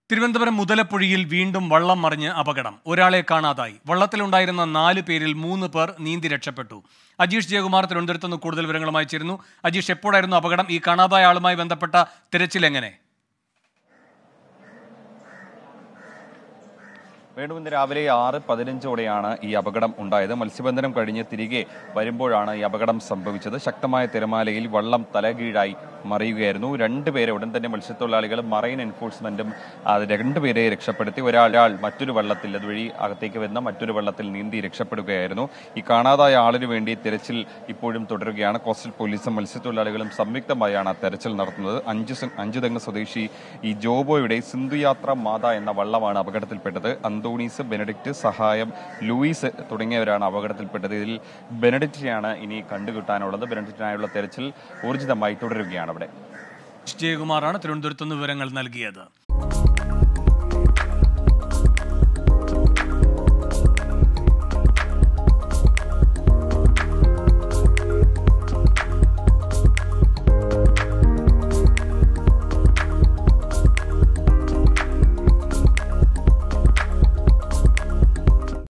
തിരുവനന്തപുരം മുതലപ്പുഴയിൽ വീണ്ടും വള്ളം മറിഞ്ഞ് അപകടം ഒരാളെ കാണാതായി വള്ളത്തിലുണ്ടായിരുന്ന നാല് പേരിൽ മൂന്ന് പേർ നീന്തി രക്ഷപ്പെട്ടു അജീഷ് ജയകുമാർ തിരുവനന്തപുരത്ത് നിന്ന് കൂടുതൽ വിവരങ്ങളുമായി ചേരുന്നു അജീഷ് എപ്പോഴായിരുന്നു അപകടം ഈ കാണാതായ ആളുമായി ബന്ധപ്പെട്ട തിരച്ചിൽ എങ്ങനെ വേണു ഇന്ന് രാവിലെ ആറ് പതിനഞ്ചോടെയാണ് ഈ അപകടം ഉണ്ടായത് മത്സ്യബന്ധനം കഴിഞ്ഞ് തിരികെ വരുമ്പോഴാണ് ഈ അപകടം സംഭവിച്ചത് ശക്തമായ തിരമാലയിൽ വള്ളം തലകീഴായി മറിയുകയായിരുന്നു രണ്ടുപേരെ ഉടൻ തന്നെ മത്സ്യത്തൊഴിലാളികളും മറൈൻ എൻഫോഴ്സ്മെന്റും അത് രണ്ടുപേരെ രക്ഷപ്പെടുത്തി ഒരാൾ മറ്റൊരു വള്ളത്തിൽ അതുവഴി അകത്തേക്ക് വരുന്ന മറ്റൊരു വള്ളത്തിൽ നീന്തി രക്ഷപ്പെടുകയായിരുന്നു ഈ കാണാതായ ആളിനു വേണ്ടി തിരച്ചിൽ ഇപ്പോഴും തുടരുകയാണ് കോസ്റ്റൽ പോലീസും മത്സ്യത്തൊഴിലാളികളും സംയുക്തമായാണ് തെരച്ചിൽ നടത്തുന്നത് അഞ്ച് സ- അഞ്ച് തെങ്ങ് സ്വദേശി ഈ ജോബോയുടെ സിന്ധുയാത്ര മാത എന്ന വള്ളമാണ് അപകടത്തിൽപ്പെട്ടത് അന്തോണീസ് ബെനഡിക്റ്റ് സഹായം ലൂയിസ് തുടങ്ങിയവരാണ് അപകടത്തിൽപ്പെട്ടത് ഇതിൽ ബെനഡിക്റ്റിനെയാണ് ഇനി കണ്ടുകിട്ടാനുള്ളത് ബെനഡിക്റ്റിനായുള്ള തെരച്ചിൽ ഊർജിതമായി തുടരുകയാണ് അവിടെ ജയകുമാറാണ് തിരുവനന്തപുരത്ത് നിന്ന് വിവരങ്ങൾ നൽകിയത്